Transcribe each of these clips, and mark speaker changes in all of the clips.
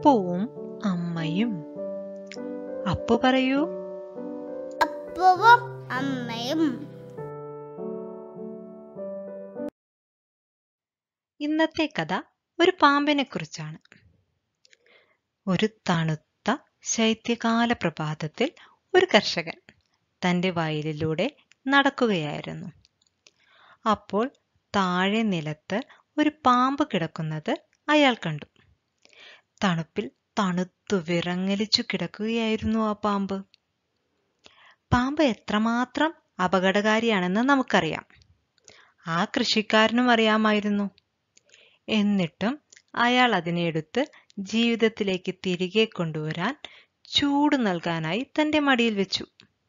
Speaker 1: അപ്പുവും അമ്മയും അപ്പു പറയൂ
Speaker 2: അപ്പവും അമ്മയും
Speaker 1: ഇന്നത്തെ കഥ ഒരു പാമ്പിനെ കുറിച്ചാണ് ഒരു തണുത്ത ശൈത്യകാല പ്രഭാതത്തിൽ ഒരു കർഷകൻ തന്റെ വയലിലൂടെ നടക്കുകയായിരുന്നു അപ്പോൾ താഴെ നിലത്ത് ഒരു പാമ്പ് കിടക്കുന്നത് അയാൾ കണ്ടു തണുപ്പിൽ തണുത്തു വിറങ്ങലിച്ചു കിടക്കുകയായിരുന്നു ആ പാമ്പ് പാമ്പ് എത്രമാത്രം അപകടകാരിയാണെന്ന് നമുക്കറിയാം ആ കൃഷിക്കാരനും അറിയാമായിരുന്നു എന്നിട്ടും അയാൾ അതിനെ എടുത്ത് ജീവിതത്തിലേക്ക് തിരികെ കൊണ്ടുവരാൻ ചൂട് നൽകാനായി തന്റെ മടിയിൽ വെച്ചു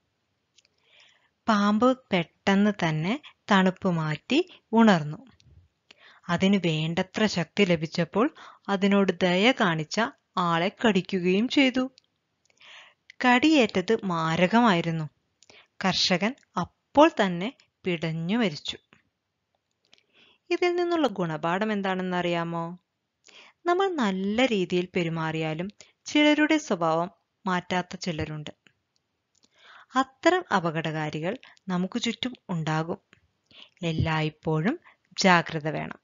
Speaker 1: പാമ്പ് പെട്ടെന്ന് തന്നെ തണുപ്പ് മാറ്റി ഉണർന്നു അതിന് വേണ്ടത്ര ശക്തി ലഭിച്ചപ്പോൾ അതിനോട് ദയ കാണിച്ച ആളെ കടിക്കുകയും ചെയ്തു കടിയേറ്റത് മാരകമായിരുന്നു കർഷകൻ അപ്പോൾ തന്നെ പിടഞ്ഞു മരിച്ചു ഇതിൽ നിന്നുള്ള ഗുണപാഠം എന്താണെന്ന് അറിയാമോ നമ്മൾ നല്ല രീതിയിൽ പെരുമാറിയാലും ചിലരുടെ സ്വഭാവം മാറ്റാത്ത ചിലരുണ്ട് അത്തരം അപകടകാരികൾ നമുക്ക് ചുറ്റും ഉണ്ടാകും എല്ലായ്പ്പോഴും ജാഗ്രത വേണം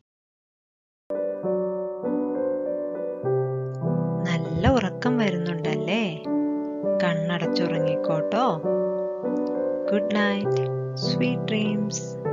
Speaker 1: നല്ല ഉറക്കം വരുന്നുണ്ടല്ലേ കണ്ണടച്ചുറങ്ങിക്കോട്ടോ ഗുഡ് നൈറ്റ് സ്വീറ്റ് ഡ്രീംസ്